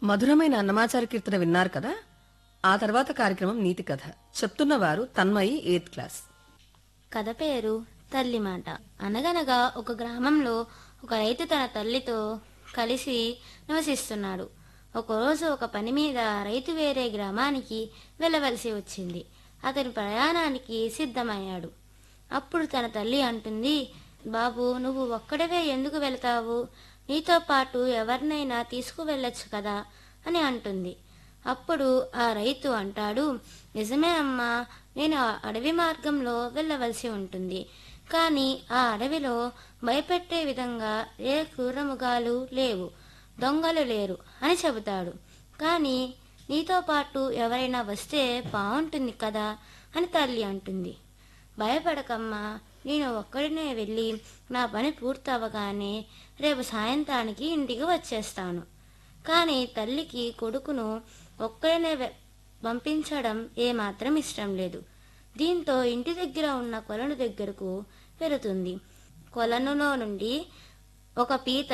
మధురమైన అన్నమాచార కీర్తన విన్నారు కదా ఆ తర్వాత కార్యక్రమం నీతి కథ చెప్తున్నవారు తన్మయి ఎయిత్ క్లాస్ కథ పేరు తల్లి మాట అనగనగా ఒక గ్రామంలో ఒక రైతు తన తల్లితో కలిసి నివసిస్తున్నాడు ఒకరోజు ఒక పని మీద రైతు వేరే గ్రామానికి వెళ్ళవలసి వచ్చింది అతను ప్రయాణానికి సిద్ధమయ్యాడు అప్పుడు తన తల్లి అంటుంది బాబు నువ్వు ఒక్కడవే ఎందుకు వెళతావు నీతో పాటు ఎవరినైనా తీసుకువెళ్ళొచ్చు కదా అని అంటుంది అప్పుడు ఆ రైతు అంటాడు నిజమే అమ్మా నేను ఆ అడవి మార్గంలో వెళ్ళవలసి ఉంటుంది కానీ ఆ అడవిలో భయపెట్టే విధంగా ఏ క్రూరముగాలు లేవు దొంగలు లేరు అని చెబుతాడు కానీ నీతో పాటు ఎవరైనా వస్తే బాగుంటుంది కదా అని తల్లి అంటుంది భయపడకమ్మా నేను ఒక్కడినే వెళ్ళి నా పని పూర్తవగానే రేపు సాయంత్రానికి ఇంటికి వచ్చేస్తాను కానీ తల్లికి కొడుకును ఒక్కడినే వె- పంపించడం ఏమాత్రం ఇష్టం లేదు దీంతో ఇంటి దగ్గర ఉన్న కొలను దగ్గరకు వెళుతుంది కొలనులో నుండి ఒక పీత